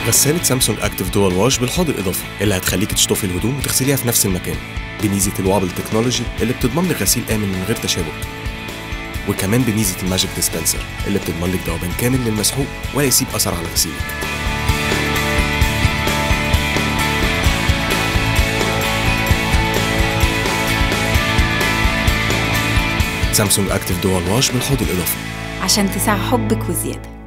غسالة سامسونج اكتف دول واش بالحوض الاضافي اللي هتخليك تشطفي الهدوم وتغسليها في نفس المكان بميزة الوابل تكنولوجي اللي بتضمن لك غسيل آمن من غير تشابك وكمان بميزة الماجيك ديسبنسر اللي بتضمن لك ذوبان كامل للمسحوق ولا يسيب أثر على غسيلك سامسونج اكتف دول واش بالحوض الاضافي عشان تسع حبك وزيادة